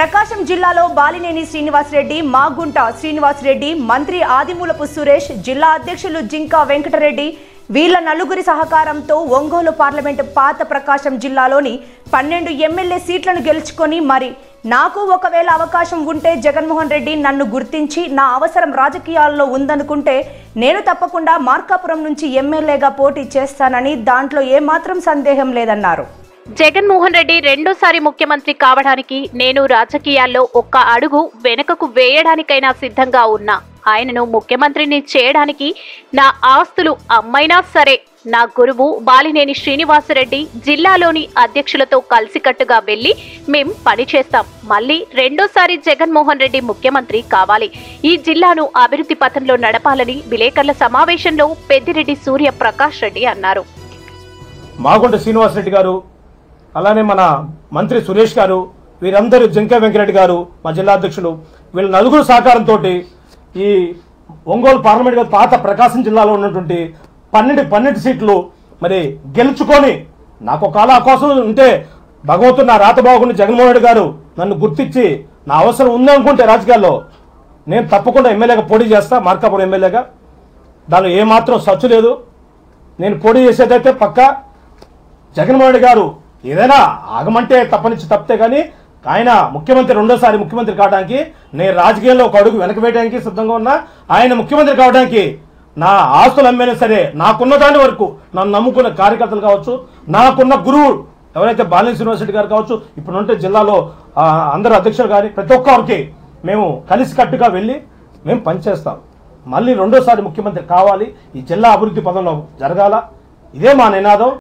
ప్రకాశం జిల్లాలో బాలినేని శ్రీనివాసరెడ్డి మాగుంట శ్రీనివాసరెడ్డి మంత్రి ఆదిమూలపు సురేష్ జిల్లా అధ్యక్షులు జింకా వెంకటరెడ్డి వీళ్ళ నలుగురి సహకారంతో ఒంగోలు పార్లమెంటు పాత ప్రకాశం జిల్లాలోని పన్నెండు ఎమ్మెల్యే సీట్లను గెలుచుకొని మరి నాకు ఒకవేళ అవకాశం ఉంటే జగన్మోహన్ రెడ్డి నన్ను గుర్తించి నా అవసరం రాజకీయాల్లో ఉందనుకుంటే నేను తప్పకుండా మార్కాపురం నుంచి ఎమ్మెల్యేగా పోటీ చేస్తానని దాంట్లో ఏమాత్రం సందేహం లేదన్నారు జగన్మోహన్ రెడ్డి రెండోసారి ముఖ్యమంత్రి కావడానికి నేను రాజకీయాల్లో ఒక్క అడుగు వెనుకకు వేయడానికైనా సిద్ధంగా ఉన్నా ఆయనను ముఖ్యమంత్రిని చేయడానికి నా ఆస్తులు అమ్మైనా సరే నా గురువు బాలినేని శ్రీనివాసరెడ్డి జిల్లాలోని అధ్యక్షులతో కలిసికట్టుగా వెళ్లి మేం పనిచేస్తాం మళ్ళీ రెండోసారి జగన్మోహన్ రెడ్డి ముఖ్యమంత్రి కావాలి ఈ జిల్లాను అభివృద్ధి పథంలో నడపాలని విలేకరుల సమావేశంలో పెద్దిరెడ్డి సూర్య ప్రకాష్ రెడ్డి అన్నారు మాగుంట శ్రీనివాసరెడ్డి గారు అలానే మన మంత్రి సురేష్ గారు వీరందరూ జంకా వెంకరెడ్డి గారు మా జిల్లా అధ్యక్షులు వీళ్ళ నలుగురు సహకారంతో ఈ ఒంగోలు పార్లమెంట్ గారు పాత ప్రకాశం జిల్లాలో ఉన్నటువంటి పన్నెండు పన్నెండు సీట్లు మరి గెలుచుకొని నాకు ఒక కళ కోసం ఉంటే భగవంతుడు నా రాత బాగుండి జగన్మోహన్ రెడ్డి గారు నన్ను గుర్తించి నా అవసరం ఉందనుకుంటే రాజకీయాల్లో నేను తప్పకుండా ఎమ్మెల్యేగా పోటీ చేస్తా మార్కాపురం ఎమ్మెల్యేగా దానిలో ఏమాత్రం సచ్చు లేదు నేను పోటీ చేసేదైతే పక్కా జగన్మోహన్ రెడ్డి గారు ఏదైనా ఆగమంటే తప్పనిచ్చి తప్పితే కానీ ఆయన ముఖ్యమంత్రి రెండోసారి ముఖ్యమంత్రి కావడానికి నేను రాజకీయాల్లో ఒక అడుగు వెనక వేయడానికి సిద్ధంగా ఉన్నా ఆయన ముఖ్యమంత్రి కావడానికి నా ఆస్తులు అమ్మైనా సరే నాకున్న దాని వరకు నన్ను నమ్ముకున్న కార్యకర్తలు కావచ్చు నాకున్న గురువు ఎవరైతే బాలినేని యూనివర్సిటీ గారు కావచ్చు ఇప్పుడు ఉంటే జిల్లాలో ఆ, అందరు అధ్యక్షులు కానీ ప్రతి ఒక్కరికి మేము కలిసికట్టుగా వెళ్ళి మేము పనిచేస్తాం మళ్ళీ రెండోసారి ముఖ్యమంత్రి కావాలి ఈ జిల్లా అభివృద్ధి పదంలో జరగాల ఇదే మా నినాదం